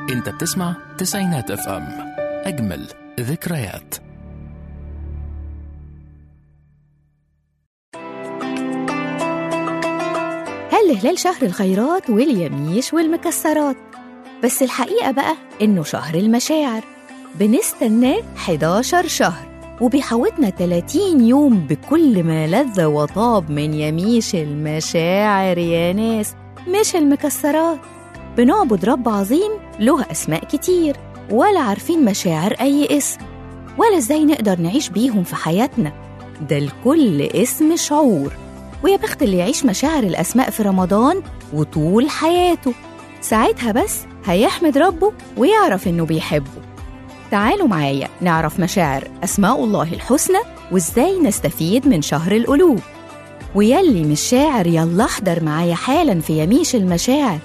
انت بتسمع تسعينات اف ام اجمل ذكريات هل هلال شهر الخيرات واليميش والمكسرات بس الحقيقة بقى إنه شهر المشاعر بنستناه 11 شهر وبيحوطنا 30 يوم بكل ما لذ وطاب من يميش المشاعر يا ناس مش المكسرات بنعبد رب عظيم له أسماء كتير ولا عارفين مشاعر أي اسم ولا إزاي نقدر نعيش بيهم في حياتنا ده لكل اسم شعور ويا بخت اللي يعيش مشاعر الأسماء في رمضان وطول حياته ساعتها بس هيحمد ربه ويعرف إنه بيحبه تعالوا معايا نعرف مشاعر أسماء الله الحسنى وإزاي نستفيد من شهر القلوب ويلي مش شاعر يلا احضر معايا حالا في يميش المشاعر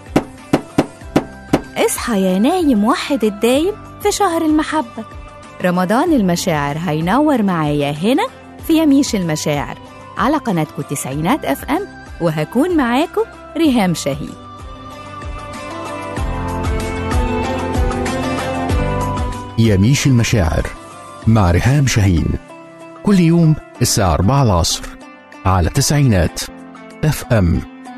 اصحى يا نايم وحد الدايم في شهر المحبة رمضان المشاعر هينور معايا هنا في يميش المشاعر على قناتكم تسعينات اف ام وهكون معاكم ريهام شهيد يميش المشاعر مع ريهام شاهين كل يوم الساعة 4 العصر على تسعينات اف ام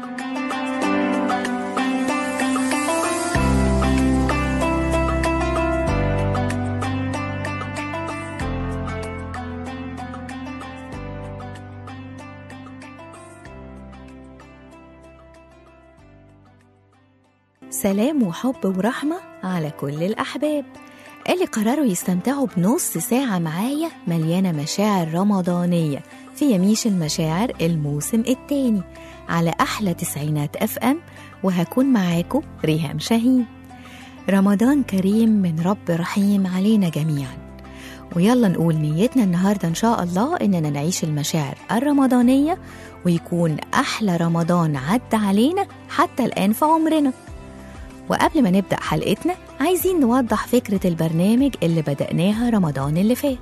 سلام وحب ورحمة على كل الأحباب اللي قرروا يستمتعوا بنص ساعة معايا مليانة مشاعر رمضانية في يميش المشاعر الموسم التاني على أحلى تسعينات أف أم وهكون معاكم ريهام شاهين رمضان كريم من رب رحيم علينا جميعا ويلا نقول نيتنا النهاردة إن شاء الله إننا نعيش المشاعر الرمضانية ويكون أحلى رمضان عدى علينا حتى الآن في عمرنا وقبل ما نبدأ حلقتنا عايزين نوضح فكرة البرنامج اللي بدأناها رمضان اللي فات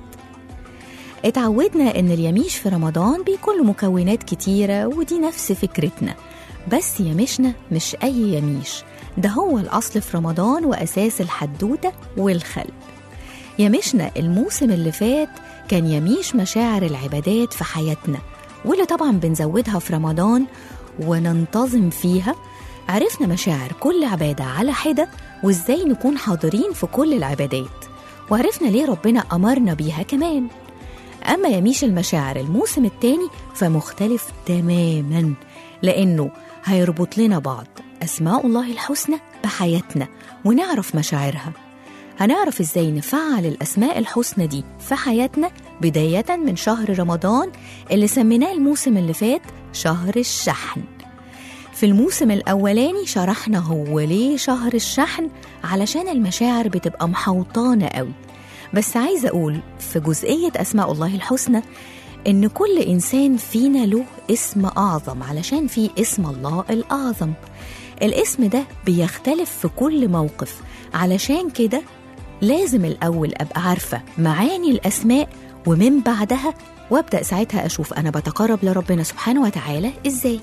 اتعودنا إن اليميش في رمضان بيكون له مكونات كتيرة ودي نفس فكرتنا بس يميشنا مش أي يميش ده هو الأصل في رمضان وأساس الحدوتة والخلق يميشنا الموسم اللي فات كان يميش مشاعر العبادات في حياتنا واللي طبعا بنزودها في رمضان وننتظم فيها عرفنا مشاعر كل عبادة على حدة وإزاي نكون حاضرين في كل العبادات وعرفنا ليه ربنا أمرنا بيها كمان أما يميش المشاعر الموسم التاني فمختلف تماما لأنه هيربط لنا بعض أسماء الله الحسنى بحياتنا ونعرف مشاعرها هنعرف إزاي نفعل الأسماء الحسنى دي في حياتنا بداية من شهر رمضان اللي سميناه الموسم اللي فات شهر الشحن في الموسم الأولاني شرحنا هو ليه شهر الشحن علشان المشاعر بتبقى محوطانة قوي بس عايزة أقول في جزئية أسماء الله الحسنى إن كل إنسان فينا له اسم أعظم علشان في اسم الله الأعظم الاسم ده بيختلف في كل موقف علشان كده لازم الأول أبقى عارفة معاني الأسماء ومن بعدها وابدأ ساعتها أشوف أنا بتقرب لربنا سبحانه وتعالى إزاي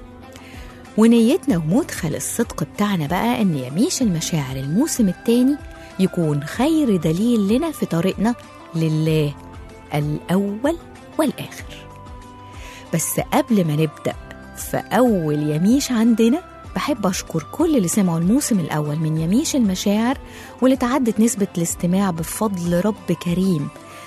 ونيتنا ومدخل الصدق بتاعنا بقى ان يميش المشاعر الموسم التاني يكون خير دليل لنا في طريقنا لله الاول والاخر بس قبل ما نبدا في اول يميش عندنا بحب أشكر كل اللي سمعوا الموسم الأول من يميش المشاعر واللي تعدت نسبة الاستماع بفضل رب كريم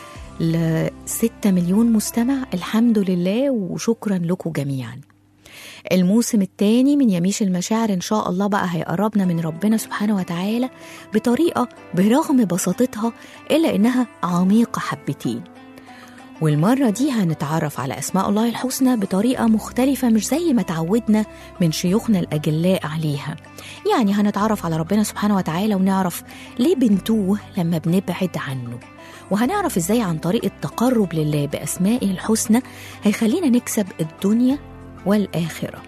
لستة مليون مستمع الحمد لله وشكرا لكم جميعاً الموسم الثاني من يميش المشاعر إن شاء الله بقى هيقربنا من ربنا سبحانه وتعالى بطريقة برغم بساطتها إلا إنها عميقة حبتين والمرة دي هنتعرف على أسماء الله الحسنى بطريقة مختلفة مش زي ما تعودنا من شيوخنا الأجلاء عليها يعني هنتعرف على ربنا سبحانه وتعالى ونعرف ليه بنتوه لما بنبعد عنه وهنعرف ازاي عن طريق التقرب لله بأسمائه الحسنى هيخلينا نكسب الدنيا والآخرة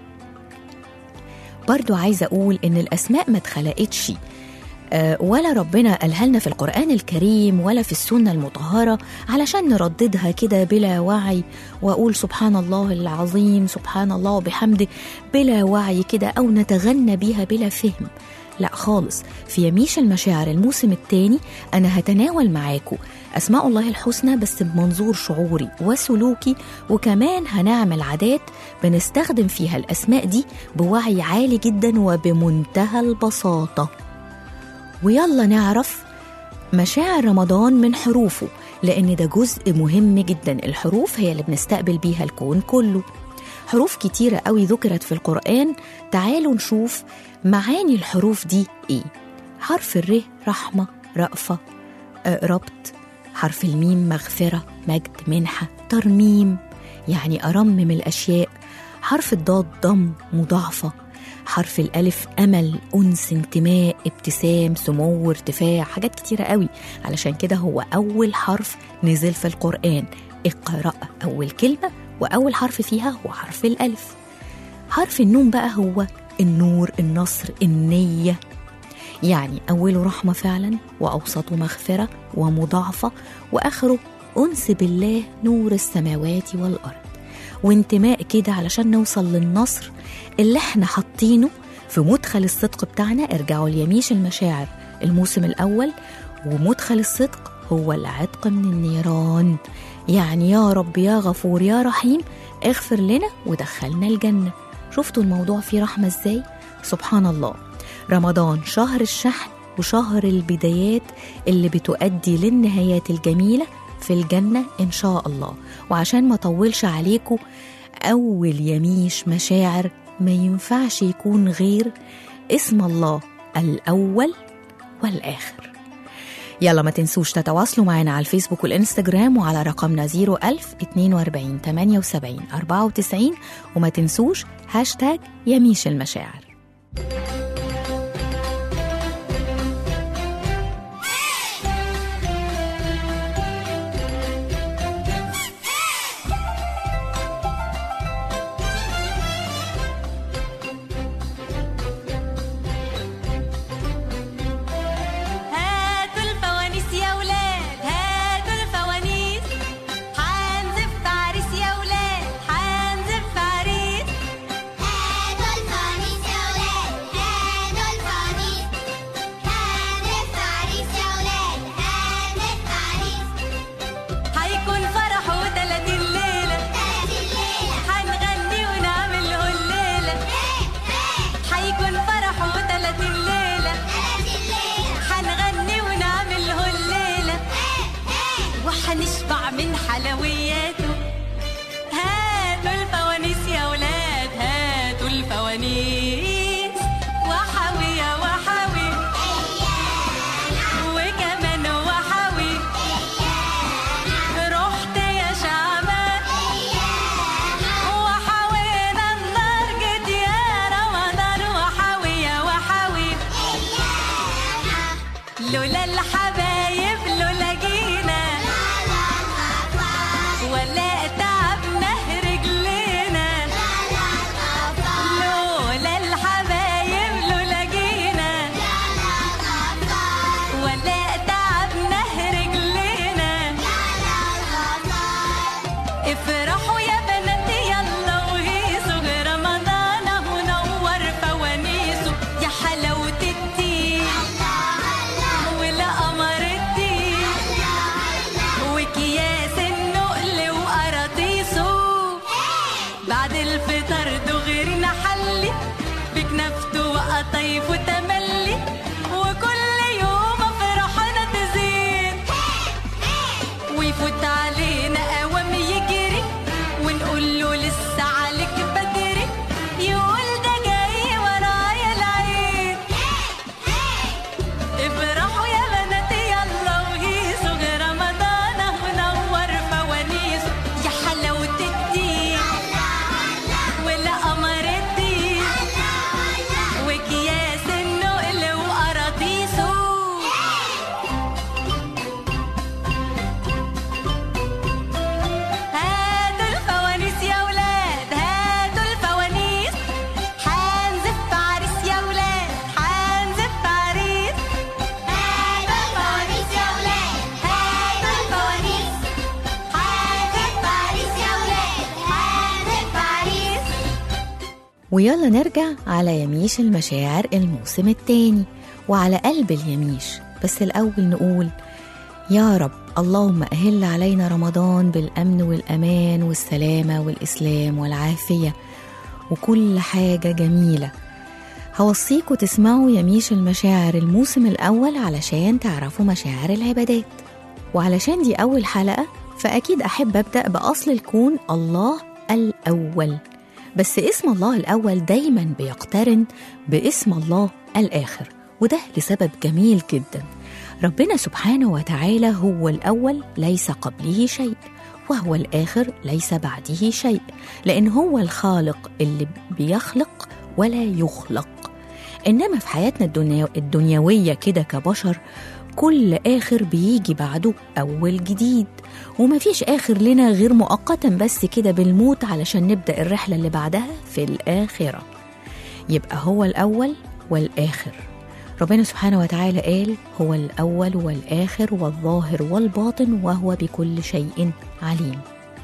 برضو عايزة أقول إن الأسماء ما اتخلقتش آه، ولا ربنا قالها لنا في القرآن الكريم ولا في السنة المطهرة علشان نرددها كده بلا وعي وأقول سبحان الله العظيم سبحان الله وبحمده بلا وعي كده أو نتغنى بيها بلا فهم لا خالص في يميش المشاعر الموسم الثاني أنا هتناول معاكم أسماء الله الحسنى بس بمنظور شعوري وسلوكي وكمان هنعمل عادات بنستخدم فيها الأسماء دي بوعي عالي جدا وبمنتهى البساطة ويلا نعرف مشاعر رمضان من حروفه لأن ده جزء مهم جدا الحروف هي اللي بنستقبل بيها الكون كله حروف كتيرة قوي ذكرت في القرآن تعالوا نشوف معاني الحروف دي إيه حرف الر رحمة رأفة آه، ربط حرف الميم مغفرة مجد منحة ترميم يعني أرمم الأشياء حرف الضاد ضم مضاعفة حرف الألف أمل أنس انتماء ابتسام سمو ارتفاع حاجات كتيرة قوي علشان كده هو أول حرف نزل في القرآن اقرأ أول كلمة وأول حرف فيها هو حرف الألف حرف النون بقى هو النور النصر النية يعني أوله رحمة فعلا وأوسطه مغفرة ومضاعفة وآخره أنس بالله نور السماوات والأرض وانتماء كده علشان نوصل للنصر اللي احنا حاطينه في مدخل الصدق بتاعنا ارجعوا ليميش المشاعر الموسم الأول ومدخل الصدق هو العتق من النيران يعني يا رب يا غفور يا رحيم اغفر لنا ودخلنا الجنة شفتوا الموضوع فيه رحمة ازاي؟ سبحان الله رمضان شهر الشحن وشهر البدايات اللي بتؤدي للنهايات الجميلة في الجنة إن شاء الله وعشان ما طولش عليكم أول يميش مشاعر ما ينفعش يكون غير اسم الله الأول والآخر يلا ما تنسوش تتواصلوا معنا على الفيسبوك والإنستجرام وعلى رقمنا 01000 42 78 94 وما تنسوش هاشتاج يميش المشاعر هاتوا الفوانيس يا ولاد هاتوا الفوانيس حنزف عريس يا ولاد حنزف عريس هاتوا الفوانيس يا ولاد هاتوا الفوانيس هانف عريس يا ولاد هانف عريس هيكون فرح وتلاتين ليلة تلات الليلة هنغني ونعمله الليلة هيكون فرح وتلاتين ليلة تلات الليلة هنغني ونعمله الليلة وحنشبع من حلوياته هاتوا الفوانيس يا ولاد هاتوا الفوانيس وحوي يا وحوي وكمان وحوي رحت يا شعبان وحوينا النار جيت يا رمضان وحوي يا وحوي لولا الحبايب لولا جينا ولا تعبنا رجلينا لولا الحبايب لولا جينا ولا تعبنا رجلينا افرحوا يا بنات يلا وهيصوا رمضان اهو نور فوانيسه يا حلاوة الدين والقمر الدين وكياس النقل وقراطيسه بعد الفطر دغري نحلي بكنافته وقطايف وتملي وكل يوم فرحنا تزيد ويفوت علينا قوام يجري ونقول له لسه عليك بدري يقول ده جاي ورايا العيد افرحوا يا بنات يلا وهيصوا غير رمضان اهو نور فوانيسه يا حلاوة الدين والقمر الدين وكياس ويلا نرجع على يميش المشاعر الموسم التاني وعلى قلب اليميش بس الأول نقول يا رب اللهم أهل علينا رمضان بالأمن والأمان والسلامة والإسلام والعافية وكل حاجة جميلة هوصيكوا تسمعوا يميش المشاعر الموسم الأول علشان تعرفوا مشاعر العبادات وعلشان دي أول حلقة فأكيد أحب أبدأ بأصل الكون الله الأول بس اسم الله الأول دايما بيقترن باسم الله الآخر وده لسبب جميل جدا ربنا سبحانه وتعالى هو الأول ليس قبله شيء وهو الآخر ليس بعده شيء لأن هو الخالق اللي بيخلق ولا يخلق إنما في حياتنا الدنيا الدنيوية كده كبشر كل آخر بيجي بعده أول جديد ومفيش آخر لنا غير مؤقتا بس كده بالموت علشان نبدأ الرحلة اللي بعدها في الآخرة يبقى هو الأول والآخر ربنا سبحانه وتعالى قال هو الأول والآخر والظاهر والباطن وهو بكل شيء عليم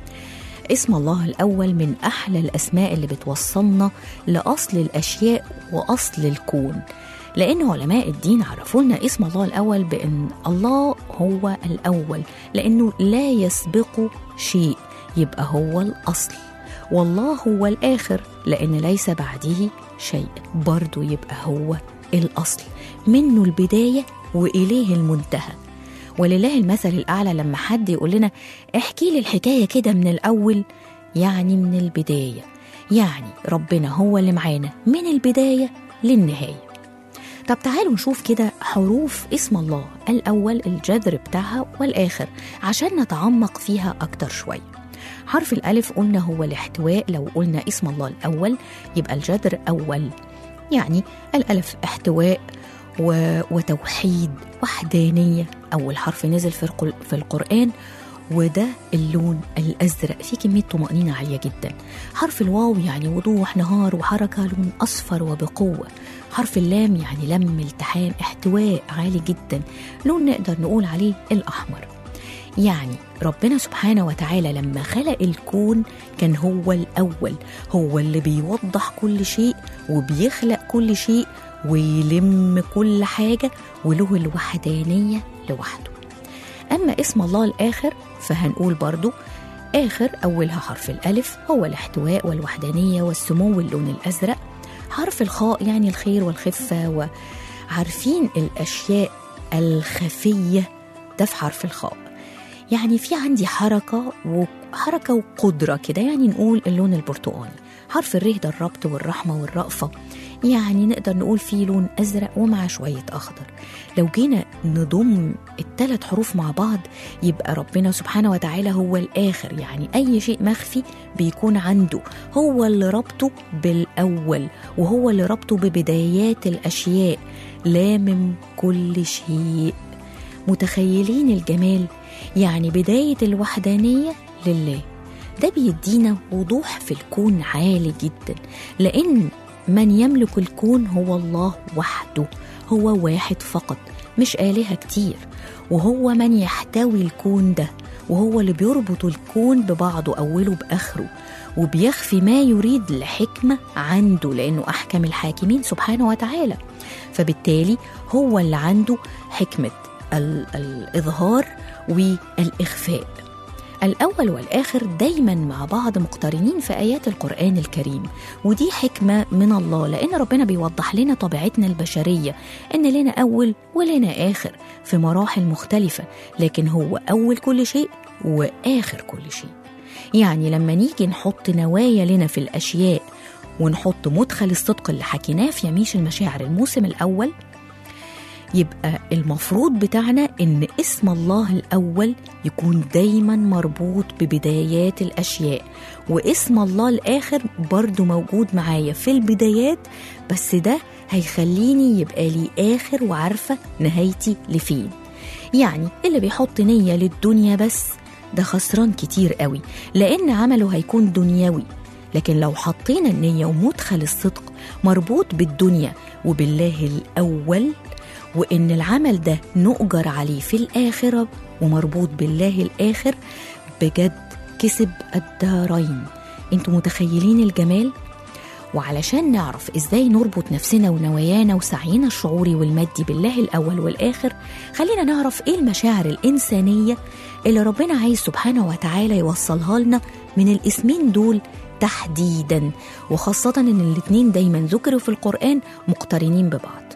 اسم الله الأول من أحلى الأسماء اللي بتوصلنا لأصل الأشياء وأصل الكون لأن علماء الدين عرفوا لنا اسم الله الأول بأن الله هو الأول لأنه لا يسبق شيء يبقى هو الأصل والله هو الآخر لأن ليس بعده شيء برضو يبقى هو الأصل منه البداية وإليه المنتهى ولله المثل الأعلى لما حد يقول لنا احكي لي الحكاية كده من الأول يعني من البداية يعني ربنا هو اللي معانا من البداية للنهاية طب تعالوا نشوف كده حروف اسم الله الأول الجذر بتاعها والآخر عشان نتعمق فيها أكتر شوية حرف الألف قلنا هو الاحتواء لو قلنا اسم الله الأول يبقى الجذر أول يعني الألف احتواء و... وتوحيد وحدانية أول حرف نزل في, القل... في القرآن وده اللون الأزرق فيه كمية طمأنينة عالية جدا حرف الواو يعني وضوح نهار وحركة لون أصفر وبقوة حرف اللام يعني لم التحام احتواء عالي جدا لون نقدر نقول عليه الأحمر يعني ربنا سبحانه وتعالى لما خلق الكون كان هو الأول هو اللي بيوضح كل شيء وبيخلق كل شيء ويلم كل حاجة وله الوحدانية لوحده أما اسم الله الآخر فهنقول برضو آخر أولها حرف الألف هو الاحتواء والوحدانية والسمو واللون الأزرق حرف الخاء يعني الخير والخفة وعارفين الأشياء الخفية ده في حرف الخاء يعني في عندي حركة وحركة وقدرة كده يعني نقول اللون البرتقاني حرف الره ده الربط والرحمة والرأفة يعني نقدر نقول فيه لون أزرق ومع شوية أخضر لو جينا نضم الثلاث حروف مع بعض يبقى ربنا سبحانه وتعالى هو الآخر يعني أي شيء مخفي بيكون عنده هو اللي ربطه بالأول وهو اللي ربطه ببدايات الأشياء لامم كل شيء متخيلين الجمال يعني بداية الوحدانية لله ده بيدينا وضوح في الكون عالي جدا لأن من يملك الكون هو الله وحده هو واحد فقط مش آلهة كتير وهو من يحتوي الكون ده وهو اللي بيربط الكون ببعضه أوله بآخره وبيخفي ما يريد لحكمة عنده لأنه أحكم الحاكمين سبحانه وتعالى فبالتالي هو اللي عنده حكمة ال- الإظهار والإخفاء الأول والآخر دايما مع بعض مقترنين في آيات القرآن الكريم ودي حكمة من الله لأن ربنا بيوضح لنا طبيعتنا البشرية إن لنا أول ولنا آخر في مراحل مختلفة لكن هو أول كل شيء وآخر كل شيء يعني لما نيجي نحط نوايا لنا في الأشياء ونحط مدخل الصدق اللي حكيناه في يميش المشاعر الموسم الأول يبقى المفروض بتاعنا ان اسم الله الاول يكون دايما مربوط ببدايات الاشياء واسم الله الاخر برضو موجود معايا في البدايات بس ده هيخليني يبقى لي اخر وعارفه نهايتي لفين يعني اللي بيحط نيه للدنيا بس ده خسران كتير قوي لان عمله هيكون دنيوي لكن لو حطينا النيه ومدخل الصدق مربوط بالدنيا وبالله الاول وإن العمل ده نؤجر عليه في الآخرة ومربوط بالله الآخر بجد كسب الدارين انتوا متخيلين الجمال وعلشان نعرف ازاي نربط نفسنا ونوايانا وسعينا الشعوري والمادي بالله الاول والاخر خلينا نعرف ايه المشاعر الانسانيه اللي ربنا عايز سبحانه وتعالى يوصلها لنا من الاسمين دول تحديدا وخاصه ان الاتنين دايما ذكروا في القران مقترنين ببعض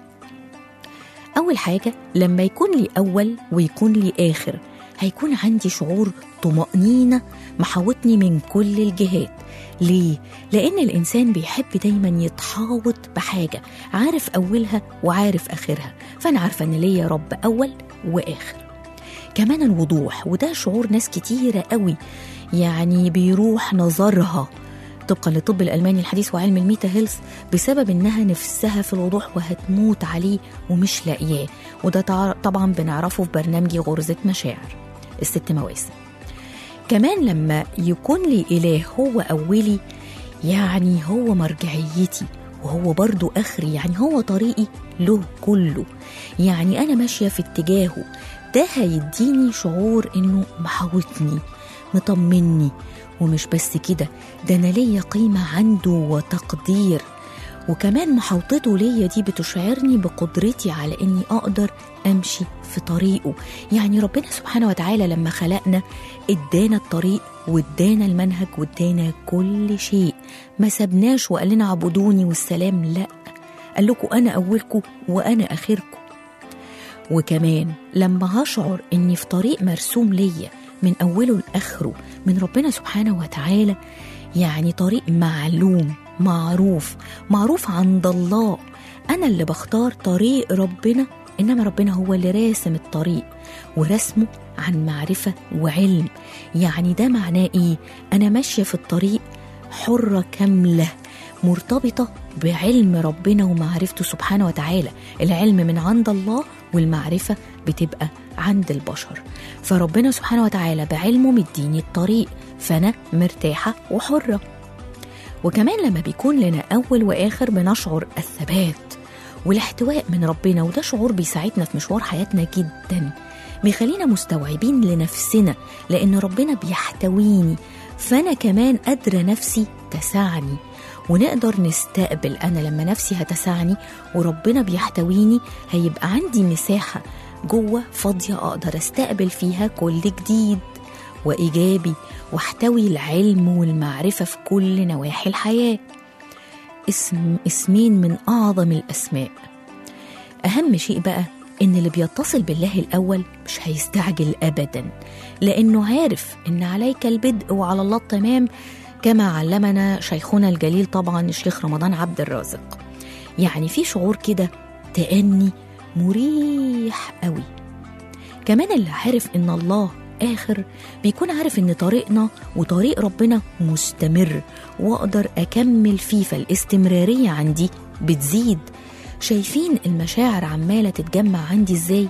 أول حاجة لما يكون لي أول ويكون لي آخر هيكون عندي شعور طمأنينة محاوطني من كل الجهات ليه؟ لأن الإنسان بيحب دايما يتحاوط بحاجة عارف أولها وعارف آخرها فأنا عارفة إن ليا رب أول وآخر كمان الوضوح وده شعور ناس كتيرة قوي يعني بيروح نظرها طبقا للطب الألماني الحديث وعلم الميتا هيلث بسبب إنها نفسها في الوضوح وهتموت عليه ومش لاقياه وده تع- طبعا بنعرفه في برنامجي غرزة مشاعر الست مواسم كمان لما يكون لي إله هو أولي يعني هو مرجعيتي وهو برضو آخري يعني هو طريقي له كله يعني أنا ماشية في اتجاهه ده هيديني شعور إنه محاوطني مطمني ومش بس كده ده أنا ليا قيمة عنده وتقدير وكمان محاوطته ليا دي بتشعرني بقدرتي على اني اقدر امشي في طريقه يعني ربنا سبحانه وتعالى لما خلقنا ادانا الطريق وادانا المنهج وادانا كل شيء ما سبناش وقال لنا اعبدوني والسلام لا قال لكم انا اولكم وانا اخركم وكمان لما هشعر اني في طريق مرسوم ليا من اوله لاخره من ربنا سبحانه وتعالى يعني طريق معلوم معروف معروف عند الله انا اللي بختار طريق ربنا انما ربنا هو اللي راسم الطريق ورسمه عن معرفه وعلم يعني ده معناه ايه انا ماشيه في الطريق حره كامله مرتبطه بعلم ربنا ومعرفته سبحانه وتعالى العلم من عند الله والمعرفه بتبقى عند البشر فربنا سبحانه وتعالى بعلمه مديني الطريق فانا مرتاحه وحره وكمان لما بيكون لنا أول وآخر بنشعر الثبات والاحتواء من ربنا وده شعور بيساعدنا في مشوار حياتنا جدا بيخلينا مستوعبين لنفسنا لأن ربنا بيحتويني فأنا كمان قادرة نفسي تسعني ونقدر نستقبل أنا لما نفسي هتسعني وربنا بيحتويني هيبقى عندي مساحة جوه فاضية أقدر أستقبل فيها كل جديد وإيجابي واحتوي العلم والمعرفة في كل نواحي الحياة اسم اسمين من أعظم الأسماء أهم شيء بقى إن اللي بيتصل بالله الأول مش هيستعجل أبدا لأنه عارف إن عليك البدء وعلى الله التمام كما علمنا شيخنا الجليل طبعا الشيخ رمضان عبد الرازق يعني في شعور كده تأني مريح قوي كمان اللي عارف إن الله آخر بيكون عارف إن طريقنا وطريق ربنا مستمر وأقدر أكمل فيه فالاستمرارية عندي بتزيد شايفين المشاعر عمالة تتجمع عندي إزاي؟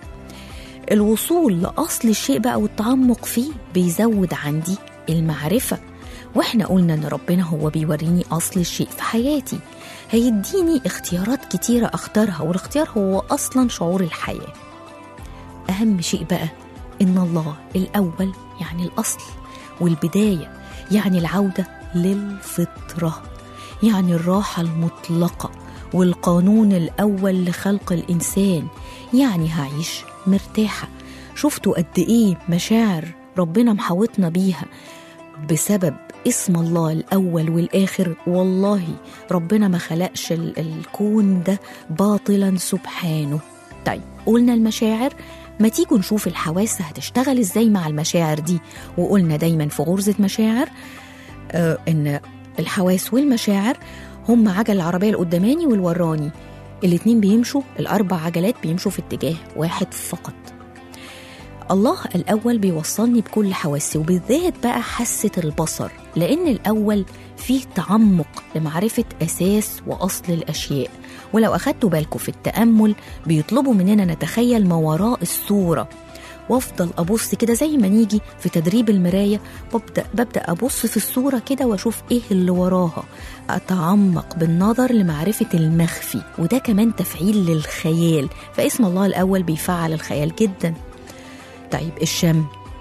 الوصول لأصل الشيء بقى والتعمق فيه بيزود عندي المعرفة واحنا قلنا ان ربنا هو بيوريني اصل الشيء في حياتي هيديني اختيارات كتيرة اختارها والاختيار هو اصلا شعور الحياة اهم شيء بقى ان الله الاول يعني الاصل والبداية يعني العودة للفطرة يعني الراحة المطلقة والقانون الأول لخلق الإنسان يعني هعيش مرتاحة شفتوا قد إيه مشاعر ربنا محاوطنا بيها بسبب اسم الله الأول والآخر والله ربنا ما خلقش ال- الكون ده باطلا سبحانه طيب قلنا المشاعر ما تيجوا نشوف الحواس هتشتغل ازاي مع المشاعر دي وقلنا دايما في غرزة مشاعر آه ان الحواس والمشاعر هم عجل العربية القداماني والوراني الاتنين بيمشوا الأربع عجلات بيمشوا في اتجاه واحد فقط الله الأول بيوصلني بكل حواسي وبالذات بقى حاسة البصر لأن الأول فيه تعمق لمعرفة أساس وأصل الأشياء ولو أخدتوا بالكم في التأمل بيطلبوا مننا نتخيل ما وراء الصورة وافضل ابص كده زي ما نيجي في تدريب المرايه ببدا ببدا ابص في الصوره كده واشوف ايه اللي وراها اتعمق بالنظر لمعرفه المخفي وده كمان تفعيل للخيال فاسم الله الاول بيفعل الخيال جدا طيب الشم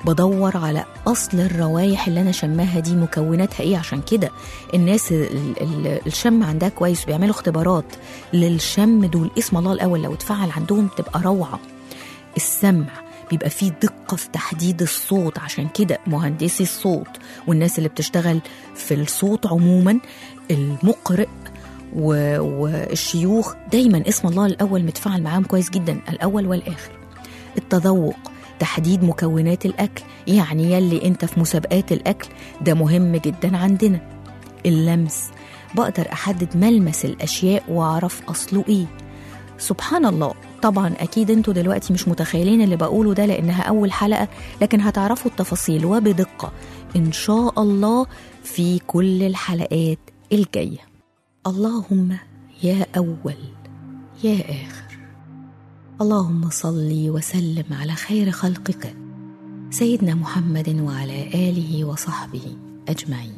بدور على اصل الروايح اللي انا شماها دي مكوناتها ايه عشان كده الناس ال- ال- الشم عندها كويس بيعملوا اختبارات للشم دول اسم الله الاول لو اتفعل عندهم تبقى روعه السمع بيبقى فيه دقة في تحديد الصوت عشان كده مهندسي الصوت والناس اللي بتشتغل في الصوت عموما المقرئ و- والشيوخ دايما اسم الله الأول متفاعل معاهم كويس جدا الأول والآخر التذوق تحديد مكونات الأكل يعني يلي أنت في مسابقات الأكل ده مهم جدا عندنا اللمس بقدر أحدد ملمس الأشياء وأعرف أصله إيه سبحان الله طبعا أكيد أنتوا دلوقتي مش متخيلين اللي بقوله ده لأنها أول حلقة لكن هتعرفوا التفاصيل وبدقة إن شاء الله في كل الحلقات الجاية اللهم يا أول يا آخر اللهم صل وسلم على خير خلقك سيدنا محمد وعلى آله وصحبه أجمعين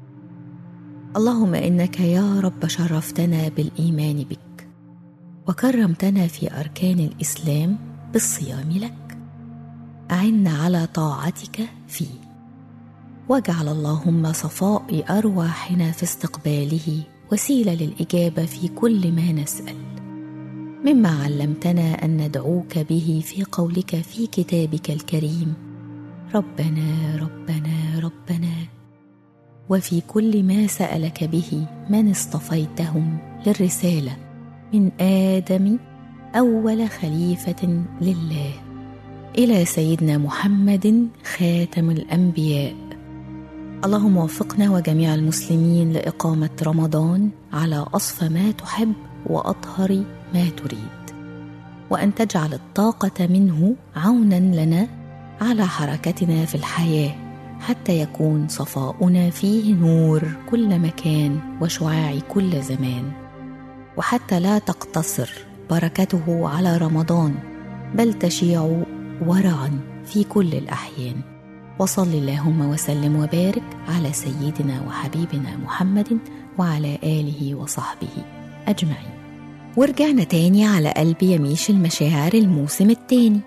اللهم إنك يا رب شرفتنا بالإيمان بك وكرمتنا في أركان الإسلام بالصيام لك أعنا على طاعتك فيه واجعل اللهم صفاء أرواحنا في استقباله وسيلة للإجابة في كل ما نسأل مما علمتنا أن ندعوك به في قولك في كتابك الكريم ربنا ربنا ربنا وفي كل ما سألك به من اصطفيتهم للرسالة من آدم أول خليفة لله إلى سيدنا محمد خاتم الأنبياء اللهم وفقنا وجميع المسلمين لإقامة رمضان على أصفى ما تحب وأطهر ما تريد وأن تجعل الطاقة منه عونا لنا على حركتنا في الحياة حتى يكون صفاؤنا فيه نور كل مكان وشعاع كل زمان وحتى لا تقتصر بركته على رمضان بل تشيع ورعا في كل الأحيان وصل اللهم وسلم وبارك على سيدنا وحبيبنا محمد وعلى آله وصحبه أجمعين ورجعنا تاني على قلب يميش المشاعر الموسم التاني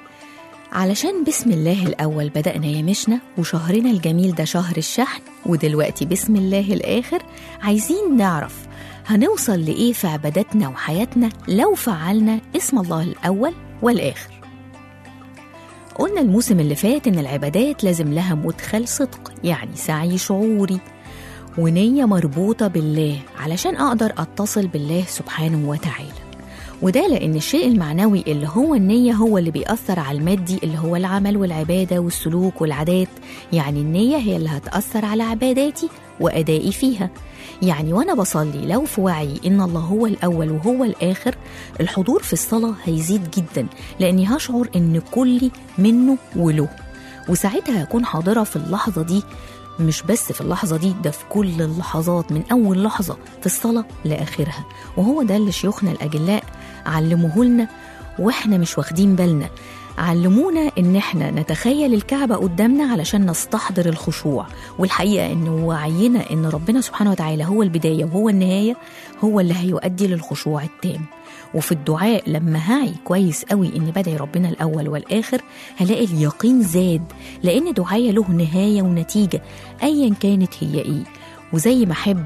علشان بسم الله الأول بدأنا يمشنا وشهرنا الجميل ده شهر الشحن ودلوقتي بسم الله الآخر عايزين نعرف هنوصل لإيه في عباداتنا وحياتنا لو فعلنا اسم الله الأول والآخر قلنا الموسم اللي فات إن العبادات لازم لها مدخل صدق يعني سعي شعوري ونية مربوطة بالله علشان أقدر أتصل بالله سبحانه وتعالى وده لأن الشيء المعنوي اللي هو النية هو اللي بيأثر على المادي اللي هو العمل والعبادة والسلوك والعادات يعني النية هي اللي هتأثر على عباداتي وأدائي فيها يعني وأنا بصلي لو في وعي إن الله هو الأول وهو الآخر الحضور في الصلاة هيزيد جدا لأني هشعر إن كلي منه وله وساعتها هكون حاضرة في اللحظة دي مش بس في اللحظة دي ده في كل اللحظات من أول لحظة في الصلاة لآخرها وهو ده اللي شيوخنا الأجلاء علموه لنا وإحنا مش واخدين بالنا علمونا إن إحنا نتخيل الكعبة قدامنا علشان نستحضر الخشوع والحقيقة إن وعينا إن ربنا سبحانه وتعالى هو البداية وهو النهاية هو اللي هيؤدي للخشوع التام وفي الدعاء لما هعي كويس قوي اني بدعي ربنا الاول والاخر هلاقي اليقين زاد لان دعايا له نهايه ونتيجه ايا كانت هي ايه وزي ما احب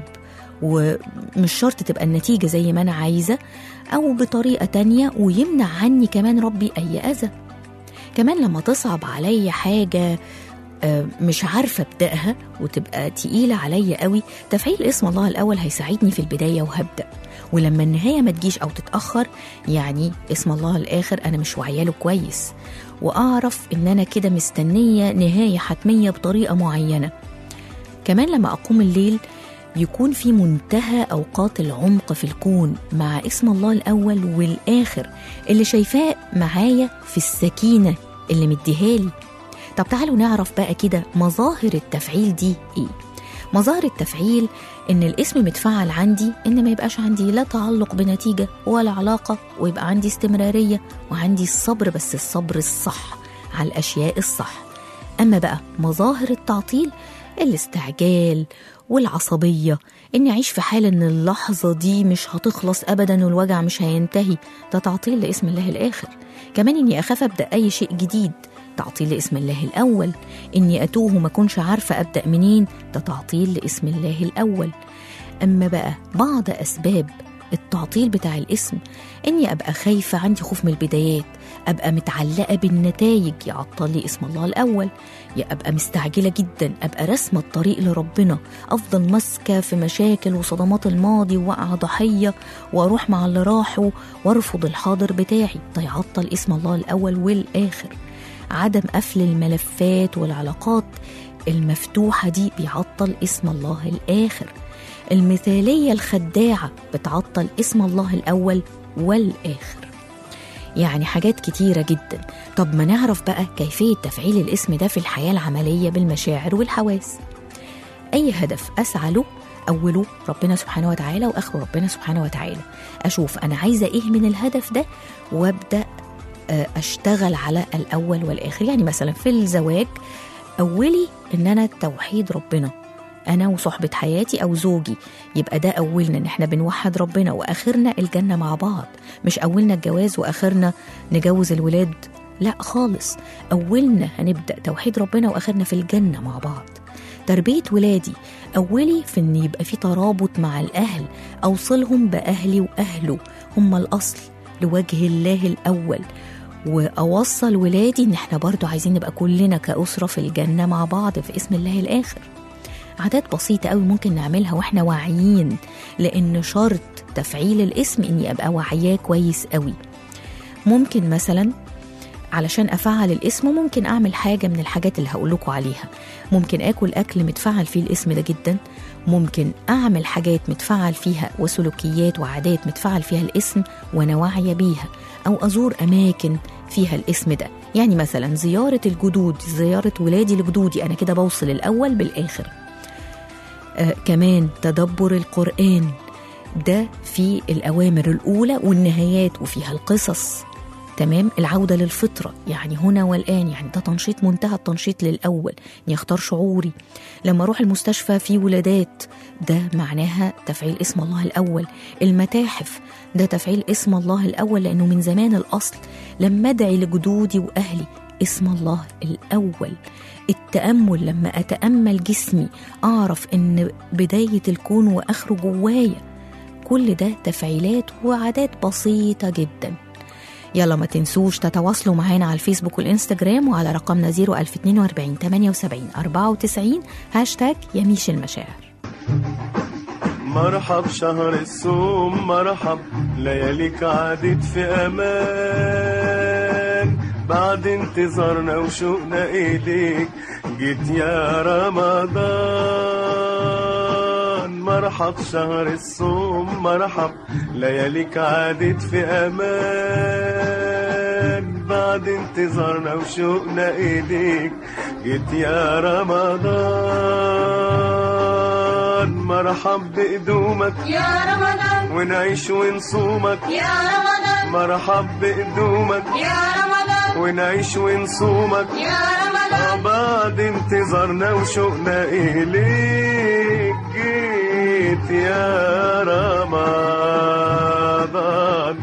ومش شرط تبقى النتيجه زي ما انا عايزه او بطريقه تانية ويمنع عني كمان ربي اي اذى كمان لما تصعب عليا حاجه آه، مش عارفه ابداها وتبقى تقيله عليا قوي تفعيل اسم الله الاول هيساعدني في البدايه وهبدا ولما النهايه ما تجيش او تتاخر يعني اسم الله الاخر انا مش واعيه كويس واعرف ان انا كده مستنيه نهايه حتميه بطريقه معينه كمان لما اقوم الليل يكون في منتهى اوقات العمق في الكون مع اسم الله الاول والاخر اللي شايفاه معايا في السكينه اللي مديهالي طب تعالوا نعرف بقى كده مظاهر التفعيل دي ايه مظاهر التفعيل ان الاسم متفعل عندي ان ما يبقاش عندي لا تعلق بنتيجه ولا علاقه ويبقى عندي استمراريه وعندي الصبر بس الصبر الصح على الاشياء الصح اما بقى مظاهر التعطيل الاستعجال والعصبية إني أعيش في حال إن اللحظة دي مش هتخلص أبدا والوجع مش هينتهي ده تعطيل لاسم الله الآخر كمان إني أخاف أبدأ أي شيء جديد تعطيل لاسم الله الأول إني أتوه وما أكونش عارفة أبدأ منين ده تعطيل لاسم الله الأول أما بقى بعض أسباب التعطيل بتاع الاسم إني أبقى خايفة عندي خوف من البدايات أبقى متعلقة بالنتائج يعطل لي اسم الله الأول يا أبقى مستعجلة جدا أبقى رسمة الطريق لربنا أفضل ماسكة في مشاكل وصدمات الماضي وواقعة ضحية وأروح مع اللي راحوا وأرفض الحاضر بتاعي ده يعطل اسم الله الأول والآخر عدم قفل الملفات والعلاقات المفتوحة دي بيعطل اسم الله الآخر المثالية الخداعة بتعطل اسم الله الأول والآخر يعني حاجات كتيرة جدا طب ما نعرف بقى كيفية تفعيل الاسم ده في الحياة العملية بالمشاعر والحواس أي هدف أسعى له أوله ربنا سبحانه وتعالى وآخره ربنا سبحانه وتعالى أشوف أنا عايزة إيه من الهدف ده وأبدأ آه، أشتغل على الأول والآخر يعني مثلا في الزواج أولي إن أنا توحيد ربنا أنا وصحبة حياتي أو زوجي يبقى ده أولنا إن إحنا بنوحد ربنا وآخرنا الجنة مع بعض مش أولنا الجواز وآخرنا نجوز الولاد لا خالص أولنا هنبدأ توحيد ربنا وآخرنا في الجنة مع بعض تربية ولادي أولي في إن يبقى في ترابط مع الأهل أوصلهم بأهلي وأهله هم الأصل لوجه الله الأول وأوصل ولادي إن إحنا برضو عايزين نبقى كلنا كأسرة في الجنة مع بعض في اسم الله الآخر عادات بسيطة قوي ممكن نعملها واحنا واعيين لأن شرط تفعيل الاسم إني أبقى واعياه كويس قوي ممكن مثلا علشان أفعل الاسم ممكن أعمل حاجة من الحاجات اللي هقولكوا عليها ممكن آكل أكل متفعل فيه الاسم ده جدا ممكن أعمل حاجات متفعل فيها وسلوكيات وعادات متفعل فيها الاسم وأنا واعية بيها أو أزور أماكن فيها الاسم ده يعني مثلا زيارة الجدود زيارة ولادي لجدودي أنا كده بوصل الأول بالآخر آه كمان تدبر القرآن ده في الأوامر الأولى والنهايات وفيها القصص تمام العودة للفطرة يعني هنا والآن يعني ده تنشيط منتهى التنشيط للأول إني أختار شعوري لما أروح المستشفى في ولادات ده معناها تفعيل اسم الله الأول المتاحف ده تفعيل اسم الله الأول لأنه من زمان الأصل لما أدعي لجدودي وأهلي اسم الله الأول التأمل لما أتأمل جسمي أعرف إن بداية الكون وآخره جوايا كل ده تفعيلات وعادات بسيطة جدا يلا ما تنسوش تتواصلوا معانا على الفيسبوك والإنستجرام وعلى رقمنا 01042 78 94 هاشتاج يميش المشاعر مرحب شهر الصوم مرحب لياليك عادت في امان بعد انتظارنا وشوقنا اليك جيت يا رمضان مرحب شهر الصوم مرحب لياليك عادت في امان بعد انتظارنا وشوقنا اليك جيت يا رمضان مرحب بقدومك يا رمضان ونعيش ونصومك يا رمضان مرحب بقدومك يا رمضان ونعيش ونصومك يا رمضان بعد انتظارنا وشوقنا إليك جيت يا رمضان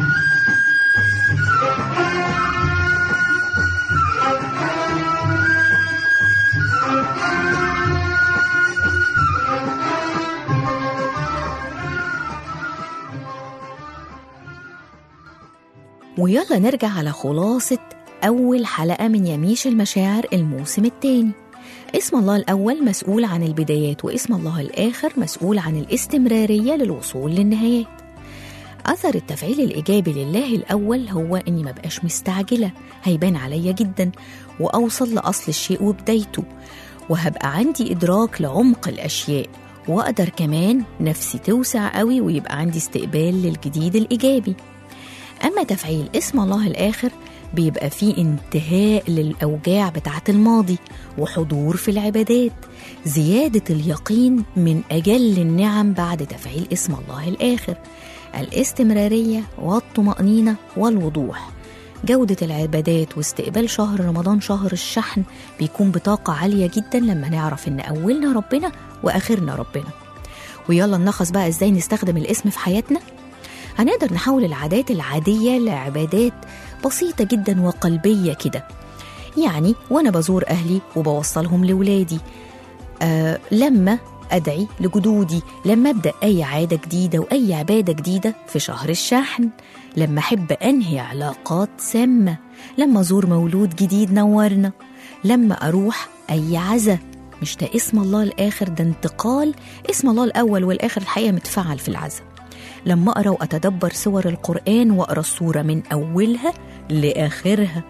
ويلا نرجع على خلاصة أول حلقة من يميش المشاعر الموسم الثاني اسم الله الأول مسؤول عن البدايات واسم الله الآخر مسؤول عن الاستمرارية للوصول للنهايات أثر التفعيل الإيجابي لله الأول هو إني مبقاش مستعجلة هيبان عليا جدا وأوصل لأصل الشيء وبدايته وهبقى عندي إدراك لعمق الأشياء وأقدر كمان نفسي توسع قوي ويبقى عندي استقبال للجديد الإيجابي أما تفعيل اسم الله الآخر بيبقى فيه انتهاء للأوجاع بتاعة الماضي وحضور في العبادات زيادة اليقين من أجل النعم بعد تفعيل اسم الله الآخر الاستمرارية والطمأنينة والوضوح جودة العبادات واستقبال شهر رمضان شهر الشحن بيكون بطاقة عالية جدا لما نعرف إن أولنا ربنا وآخرنا ربنا ويلا نلخص بقى إزاي نستخدم الاسم في حياتنا هنقدر نحول العادات العادية لعبادات بسيطة جدا وقلبية كده يعني وأنا بزور أهلي وبوصلهم لولادي آه لما أدعي لجدودي لما أبدأ أي عادة جديدة وأي عبادة جديدة في شهر الشحن لما أحب أنهي علاقات سامة لما أزور مولود جديد نورنا لما أروح أي عزا مش ده اسم الله الآخر ده انتقال اسم الله الأول والآخر الحقيقة متفعل في العزا لما أقرأ وأتدبر سور القرآن وأقرأ السورة من أولها لآخرها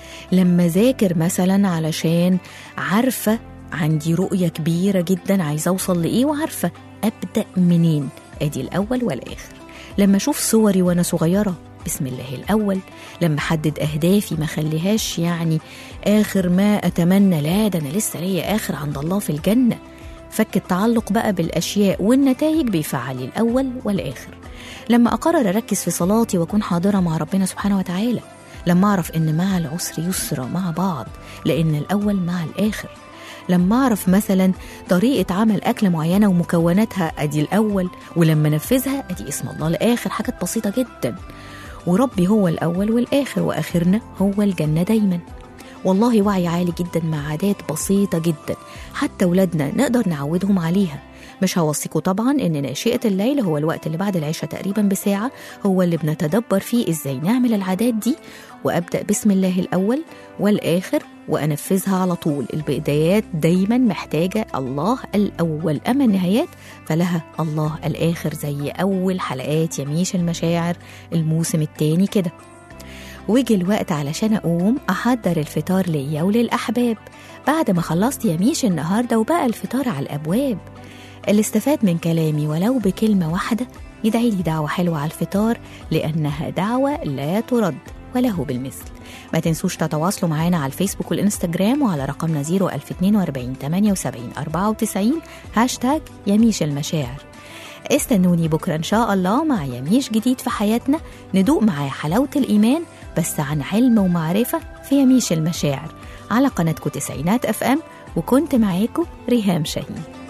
لما ذاكر مثلا علشان عارفة عندي رؤية كبيرة جدا عايزة أوصل لإيه وعارفة أبدأ منين أدي الأول والآخر لما أشوف صوري وأنا صغيرة بسم الله الأول لما أحدد أهدافي ما خليهاش يعني آخر ما أتمنى لا ده أنا لسه ليا آخر عند الله في الجنة فك التعلق بقى بالأشياء والنتائج بيفعل الأول والآخر لما أقرر أركز في صلاتي وأكون حاضرة مع ربنا سبحانه وتعالى لما أعرف إن مع العسر يسرى مع بعض لأن الأول مع الآخر لما أعرف مثلا طريقة عمل أكلة معينة ومكوناتها أدي الأول ولما أنفذها أدي اسم الله الآخر حاجات بسيطة جدا وربي هو الأول والآخر وآخرنا هو الجنة دايما والله وعي عالي جدا مع عادات بسيطة جدا حتى ولادنا نقدر نعودهم عليها مش هوصيكوا طبعا ان ناشئة الليل هو الوقت اللي بعد العشاء تقريبا بساعة هو اللي بنتدبر فيه ازاي نعمل العادات دي وابدأ بسم الله الاول والاخر وانفذها على طول البدايات دايما محتاجة الله الاول اما النهايات فلها الله الاخر زي اول حلقات يميش المشاعر الموسم التاني كده وجي الوقت علشان أقوم أحضر الفطار ليا وللأحباب بعد ما خلصت يميش النهاردة وبقى الفطار على الأبواب اللي استفاد من كلامي ولو بكلمة واحدة يدعي لي دعوة حلوة على الفطار لأنها دعوة لا ترد وله بالمثل ما تنسوش تتواصلوا معانا على الفيسبوك والإنستجرام وعلى رقمنا 01042 78 94 هاشتاج يميش المشاعر استنوني بكرة إن شاء الله مع يميش جديد في حياتنا ندوق معاه حلاوة الإيمان بس عن علم ومعرفة في يميش المشاعر على قناتكم تسعينات أف أم وكنت معاكم ريهام شاهين